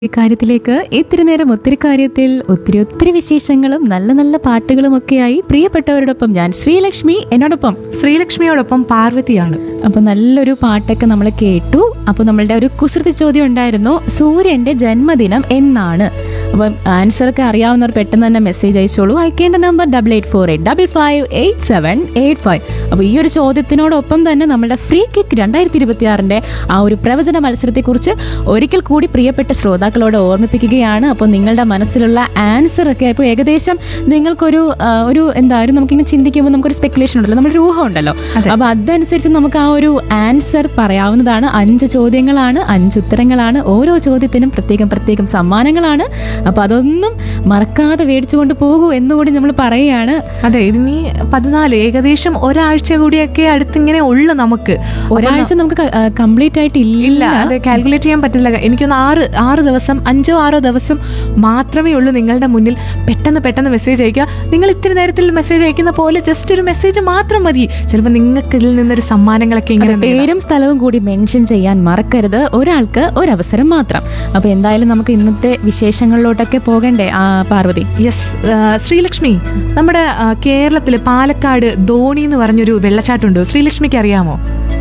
ഇക്കാര്യത്തിലേക്ക് ഇത്തിരി നേരം ഒത്തിരി കാര്യത്തിൽ ഒത്തിരി ഒത്തിരി വിശേഷങ്ങളും നല്ല നല്ല പാട്ടുകളും ഒക്കെയായി പ്രിയപ്പെട്ടവരോടൊപ്പം ഞാൻ ശ്രീലക്ഷ്മി എന്നോടൊപ്പം ശ്രീലക്ഷ്മിയോടൊപ്പം പാർവതിയാണ് അപ്പൊ നല്ലൊരു പാട്ടൊക്കെ നമ്മൾ കേട്ടു അപ്പൊ നമ്മളുടെ ഒരു കുസൃതി ചോദ്യം ഉണ്ടായിരുന്നു സൂര്യന്റെ ജന്മദിനം എന്നാണ് അപ്പം ആൻസർ ഒക്കെ അറിയാവുന്നവർ പെട്ടെന്ന് തന്നെ മെസ്സേജ് അയച്ചോളൂ അയക്കേണ്ട number double eight four eight double five eight seven eight five അപ്പോൾ ഈ ഒരു ചോദ്യത്തിനോടൊപ്പം തന്നെ നമ്മുടെ ഫ്രീ കിക്ക് രണ്ടായിരത്തി ഇരുപത്തി ആറിന്റെ ആ ഒരു പ്രവചന മത്സരത്തെക്കുറിച്ച് ഒരിക്കൽ കൂടി പ്രിയപ്പെട്ട ശ്രോതാക്കളോട് ഓർമ്മിപ്പിക്കുകയാണ് അപ്പോൾ നിങ്ങളുടെ മനസ്സിലുള്ള ആൻസർ ഒക്കെ ഇപ്പോൾ ഏകദേശം നിങ്ങൾക്കൊരു ആ, ഒരു എന്താ ഒരു നമുക്കിങ്ങനെ ചിന്തിക്കുമ്പോൾ നമുക്കൊരു സ്പെക്കുലേഷൻ ഉണ്ടല്ലോ നമ്മുടെ ഒരു ഊഹം ഉണ്ടല്ലോ അപ്പോൾ അതനുസരിച്ച് നമുക്ക് ആ ഒരു ആൻസർ പറയാവുന്നതാണ് അഞ്ച് ചോദ്യങ്ങളാണ് അഞ്ച് ഉത്തരങ്ങളാണ് ഓരോ ചോദ്യത്തിനും പ്രത്യേകം പ്രത്യേകം സമ്മാനങ്ങളാണ് അപ്പോൾ അതൊന്നും മറക്കാതെ മേടിച്ചുകൊണ്ട് പോകൂ എന്നുകൂടി നമ്മൾ പറയുകയാണ് അതെ ഇതിനി പതിനാല് ഏകദേശം ഒരാഴ്ച കൂടിയൊക്കെ അടുത്തിങ്ങനെ ഉള്ളു നമുക്ക് ഒരാഴ്ച നമുക്ക് കംപ്ലീറ്റ് ആയിട്ട് ഇല്ല ഇല്ല അത് കാൽക്കുലേറ്റ് ചെയ്യാൻ പറ്റില്ല എനിക്കൊന്ന് ആറ് ആറ് ദിവസം അഞ്ചോ ആറോ ദിവസം മാത്രമേ ഉള്ളൂ നിങ്ങളുടെ മുന്നിൽ പെട്ടെന്ന് പെട്ടെന്ന് മെസ്സേജ് അയക്കുക നിങ്ങൾ ഇത്തിരി നേരത്തിൽ മെസ്സേജ് അയക്കുന്ന പോലെ ജസ്റ്റ് ഒരു മെസ്സേജ് മാത്രം മതി ചിലപ്പോൾ നിങ്ങൾക്ക് ഇതിൽ നിന്നൊരു സമ്മാനങ്ങളൊക്കെ ഇങ്ങനെ നേടാം. പേരും സ്ഥലവും കൂടി മെൻഷൻ ചെയ്യാൻ മറക്കരുത് ഒരാൾക്ക് ഒരവസരം മാത്രം അപ്പൊ എന്തായാലും നമുക്ക് ഇന്നത്തെ വിശേഷങ്ങളിലോട്ടൊക്കെ പോകണ്ടേ ആ പാർവതി യെസ് ശ്രീലക്ഷ്മി നമ്മുടെ കേരളത്തിൽ പാലക്കാട് ധോണി എന്ന് പറഞ്ഞൊരു വെള്ളച്ചാട്ടമുണ്ട് ശ്രീലക്ഷ്മിക്ക് അറിയാമോ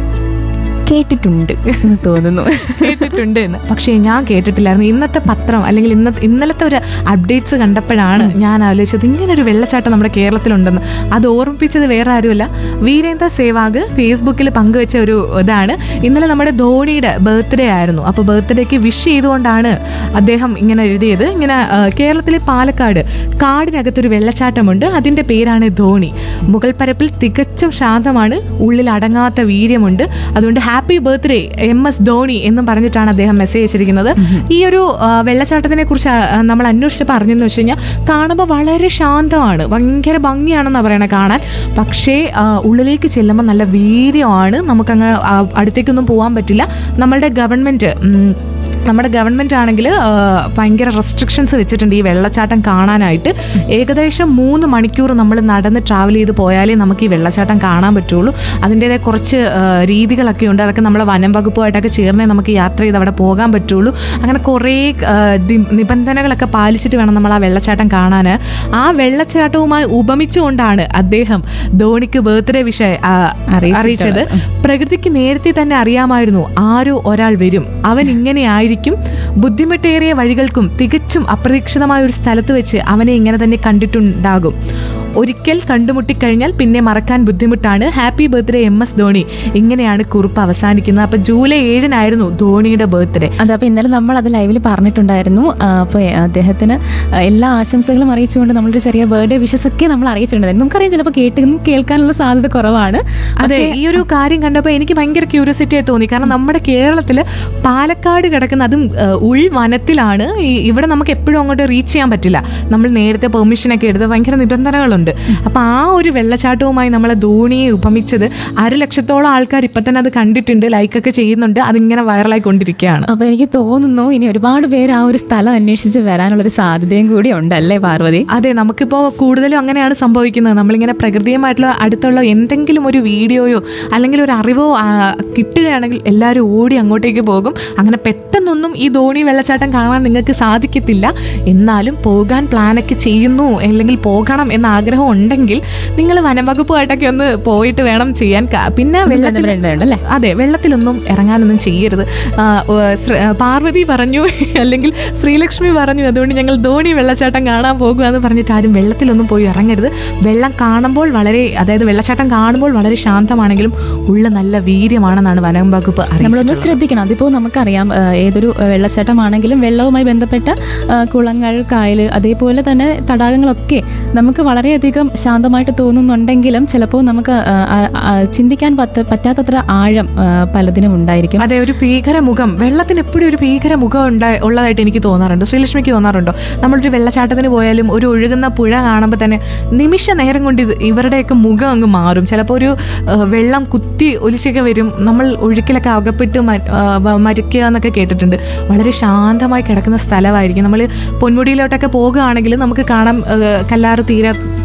കേട്ടിട്ടുണ്ട് എന്ന് തോന്നുന്നു കേട്ടിട്ടുണ്ട് എന്ന് പക്ഷേ ഞാൻ കേട്ടിട്ടില്ലായിരുന്നു ഇന്നത്തെ പത്രം അല്ലെങ്കിൽ ഇന്ന ഇന്നലത്തെ ഒരു അപ്ഡേറ്റ്സ് കണ്ടപ്പോഴാണ് ഞാൻ ആലോചിച്ചത് ഇങ്ങനെ ഒരു വെള്ളച്ചാട്ടം നമ്മുടെ കേരളത്തിലുണ്ടെന്ന് അത് ഓർമ്മിപ്പിച്ചത് വേറെ ആരുമല്ല വീരേന്ദ്ര സേവാഗ് ഫേസ്ബുക്കിൽ പങ്കുവെച്ച ഒരു ഇതാണ് ഇന്നലെ നമ്മുടെ ധോണിയുടെ ബർത്ത്ഡേ ആയിരുന്നു അപ്പോൾ ബർത്ത്ഡേക്ക് വിഷ് ചെയ്തുകൊണ്ടാണ് അദ്ദേഹം ഇങ്ങനെ എഴുതിയത് ഇങ്ങനെ ആ, കേരളത്തിലെ പാലക്കാട് കാടിനകത്തൊരു വെള്ളച്ചാട്ടമുണ്ട് അതിൻ്റെ പേരാണ് ധോണി മുഗൾ പരപ്പിൽ തികച്ചും ശാന്തമാണ് ഉള്ളിൽ അടങ്ങാത്ത വീര്യമുണ്ട് അതുകൊണ്ട് happy birthday M S Dhoni എന്നും പറഞ്ഞിട്ടാണ് അദ്ദേഹം മെസ്സേജ് അയച്ചിരിക്കുന്നത് ഈ ഒരു ആ, വെള്ളച്ചാട്ടത്തിനെ കുറിച്ച് ആ, നമ്മൾ അന്വേഷിച്ചപ്പോൾ അറിഞ്ഞെന്ന് വെച്ച് കഴിഞ്ഞാൽ കാണുമ്പോൾ വളരെ ശാന്തമാണ് ഭയങ്കര ഭംഗിയാണെന്നാണ് പറയണത് കാണാൻ പക്ഷേ ആ, ഉള്ളിലേക്ക് ചെല്ലുമ്പോൾ നല്ല വീര്യമാണ് നമുക്കങ്ങ് ആ, അടുത്തേക്കൊന്നും പോകാൻ പറ്റില്ല നമ്മളുടെ ഗവൺമെൻറ് നമ്മുടെ ഗവൺമെൻറ് ആണെങ്കിൽ ഭയങ്കര റെസ്ട്രിക്ഷൻസ് വെച്ചിട്ടുണ്ട് ഈ വെള്ളച്ചാട്ടം കാണാനായിട്ട് ഏകദേശം മൂന്ന് മണിക്കൂർ നമ്മൾ നടന്ന് ട്രാവൽ ചെയ്ത് പോയാലേ നമുക്ക് ഈ വെള്ളച്ചാട്ടം കാണാൻ പറ്റുള്ളൂ അതിൻ്റെതായ കുറച്ച് ആ, രീതികളൊക്കെ ഉണ്ട് അതൊക്കെ നമ്മളെ വനം വകുപ്പുമായിട്ടൊക്കെ ചേർന്നേ നമുക്ക് യാത്ര ചെയ്ത് അവിടെ പോകാൻ പറ്റുള്ളൂ അങ്ങനെ കുറേ ആ, ദി- നിബന്ധനകളൊക്കെ പാലിച്ചിട്ട് വേണം നമ്മൾ ആ വെള്ളച്ചാട്ടം കാണാൻ ആ വെള്ളച്ചാട്ടവുമായി ഉപമിച്ചുകൊണ്ടാണ് അദ്ദേഹം ധോണിക്ക് ബർത്ത്ഡേ വിഷയ ആ, അറിയിച്ചത് പ്രകൃതിക്ക് നേരത്തെ തന്നെ അറിയാമായിരുന്നു ആരോ ഒരാൾ വരും അവൻ ഇങ്ങനെയായിരിക്കും ബുദ്ധിമുട്ടേറിയ വഴികൾക്കും തികച്ചും അപ്രതീക്ഷിതമായ ഒരു സ്ഥലത്ത് വെച്ച് അവനെ ഇങ്ങനെ തന്നെ കണ്ടിട്ടുണ്ടാകും ഒരിക്കൽ കണ്ടുമുട്ടിക്കഴിഞ്ഞാൽ പിന്നെ മറക്കാൻ ബുദ്ധിമുട്ടാണ് happy birthday M S Dhoni ഇങ്ങനെയാണ് കുറിപ്പ് അവസാനിക്കുന്നത് അപ്പൊ ജൂലൈ ഏഴിനായിരുന്നു ധോണിയുടെ ബർത്ത്ഡേ അതപ്പോൾ ഇന്നലെ നമ്മൾ അത് ലൈവിൽ പറഞ്ഞിട്ടുണ്ടായിരുന്നു അപ്പോൾ അദ്ദേഹത്തിന് എല്ലാ ആശംസകളും അറിയിച്ചുകൊണ്ട് നമ്മളൊരു ചെറിയ ബർത്ത്ഡേ വിഷസ് ഒക്കെ നമ്മൾ അറിയിച്ചിട്ടുണ്ടായിരുന്നു നമുക്കറിയാം ചിലപ്പോൾ കേട്ട് കേൾക്കാനുള്ള സാധ്യത കുറവാണ് അതെ ഈ ഒരു കാര്യം കണ്ടപ്പോൾ എനിക്ക് ഭയങ്കര ക്യൂരിയോസിറ്റി ആയി തോന്നി കാരണം നമ്മുടെ കേരളത്തിൽ പാലക്കാട് കിടക്കുന്ന അതും ആ, ഉൾവനത്തിലാണ് ഈ ഇവിടെ നമുക്ക് എപ്പോഴും അങ്ങോട്ട് റീച്ച് ചെയ്യാൻ പറ്റില്ല നമ്മൾ നേരത്തെ പെർമിഷൻ ഒക്കെ എടുത്ത് ഭയങ്കര നിബന്ധനകളുണ്ട് അപ്പൊ ആ ഒരു വെള്ളച്ചാട്ടവുമായി നമ്മളെ ധോണിയെ ഉപമിച്ചത് അര ലക്ഷത്തോളം ആൾക്കാർ ഇപ്പൊ തന്നെ അത് കണ്ടിട്ടുണ്ട് ലൈക്കൊക്കെ ചെയ്യുന്നുണ്ട് അതിങ്ങനെ വൈറലായി കൊണ്ടിരിക്കുകയാണ് അപ്പോൾ എനിക്ക് തോന്നുന്നു ഇനി ഒരുപാട് പേര് ആ ഒരു സ്ഥലം അന്വേഷിച്ച് വരാനുള്ളൊരു സാധ്യതയും കൂടി ഉണ്ടല്ലേ പാർവതി അതെ നമുക്കിപ്പോൾ കൂടുതലും അങ്ങനെയാണ് സംഭവിക്കുന്നത് നമ്മളിങ്ങനെ പ്രകൃതിയുമായിട്ടുള്ള അടുത്തുള്ള എന്തെങ്കിലും ഒരു വീഡിയോയോ അല്ലെങ്കിൽ ഒരു അറിവോ ആ, കിട്ടുകയാണെങ്കിൽ എല്ലാവരും ഓടി അങ്ങോട്ടേക്ക് പോകും അങ്ങനെ പെട്ടെന്നൊന്നും ഈ ധോണി വെള്ളച്ചാട്ടം കാണാൻ നിങ്ങൾക്ക് സാധിക്കത്തില്ല എന്നാലും പോകാൻ പ്ലാനൊക്കെ ചെയ്യുന്നു അല്ലെങ്കിൽ പോകണം എന്ന ആഗ്രഹം ഉണ്ടെങ്കിൽ നിങ്ങൾ വനംവകുപ്പുമായിട്ടൊക്കെ ഒന്ന് പോയിട്ട് വേണം ചെയ്യാൻ ക- പിന്നെ വെള്ളത്തിൽ അല്ലേ അതെ വെള്ളത്തിലൊന്നും ഇറങ്ങാനൊന്നും ചെയ്യരുത് ആ, ഓ, ശ്ര- ആ, പാർവതി പറഞ്ഞു അല്ലെങ്കിൽ ശ്രീലക്ഷ്മി പറഞ്ഞു അതുകൊണ്ട് ഞങ്ങൾ ധോണി വെള്ളച്ചാട്ടം കാണാൻ പോകുക എന്ന് പറഞ്ഞിട്ട് ആരും വെള്ളത്തിലൊന്നും പോയി ഇറങ്ങരുത് വെള്ളം കാണുമ്പോൾ വളരെ അതായത് വെള്ളച്ചാട്ടം കാണുമ്പോൾ വളരെ ശാന്തമാണെങ്കിലും ഉള്ള നല്ല വീര്യമാണെന്നാണ് വനം വകുപ്പ് നമ്മളൊന്ന് അറിയിച്ചിട്ടുള്ളത് ശ്രദ്ധിക്കണം അതിപ്പോൾ നമുക്കറിയാം ആ, ഏതൊരു ആ, വെള്ളച്ചാട്ടമാണെങ്കിലും വെള്ളവുമായി ബന്ധപ്പെട്ട ആ, കുളങ്ങൾ കായൽ അതേപോലെ തന്നെ തടാകങ്ങളൊക്കെ നമുക്ക് വളരെയധികം ശാന്തമായിട്ട് തോന്നുന്നുണ്ടെങ്കിലും ചിലപ്പോൾ നമുക്ക് ആ, ആ, ആ, ചിന്തിക്കാൻ പറ്റ പറ്റാത്തത്ര ആഴം ആ, പലതിനും ഉണ്ടായിരിക്കും അതെ ഒരു ഭീകര മുഖം വെള്ളത്തിന് എപ്പോഴും ഒരു ഭീകര മുഖം ഉണ്ടാ ഉള്ളതായിട്ട് എനിക്ക് തോന്നാറുണ്ട് ശ്രീലക്ഷ്മിക്ക് തോന്നാറുണ്ടോ നമ്മളൊരു വെള്ളച്ചാട്ടത്തിന് പോയാലും ഒരു ഒഴുകുന്ന പുഴ കാണുമ്പോൾ തന്നെ നിമിഷ നേരം കൊണ്ട് ഇത് ഇവരുടെയൊക്കെ മുഖം അങ്ങ് മാറും ചിലപ്പോൾ ഒരു ആ, വെള്ളം കുത്തി ഒലിച്ചൊക്കെ വരും നമ്മൾ ഒഴുക്കിലൊക്കെ അകപ്പെട്ട് മ- ആ, വ- മരിക്കുക എന്നൊക്കെ കേട്ടിട്ടുണ്ട് വളരെ ശാന്തമായി കിടക്കുന്ന സ്ഥലമായിരിക്കും നമ്മൾ പൊന്മുടിയിലോട്ടൊക്കെ പോകുകയാണെങ്കിൽ നമുക്ക് കാണാം ആ, കല്ലാറ് തീരത്ത്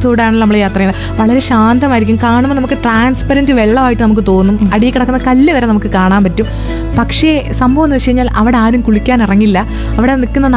ഭാഗത്തൂടെയാണ് നമ്മൾ യാത്ര ചെയ്യുന്നത് വളരെ ശാന്തമായിരിക്കും കാണുമ്പോൾ നമുക്ക് ട്രാൻസ്പെറൻറ്റ് വെള്ളമായിട്ട് നമുക്ക് തോന്നും അടിയിൽ കിടക്കുന്ന കല്ല് വരെ നമുക്ക് കാണാൻ പറ്റും പക്ഷേ സംഭവം എന്ന് വെച്ച് കഴിഞ്ഞാൽ അവിടെ ആരും കുളിക്കാൻ ഇറങ്ങില്ല അവിടെ നിൽക്കുന്ന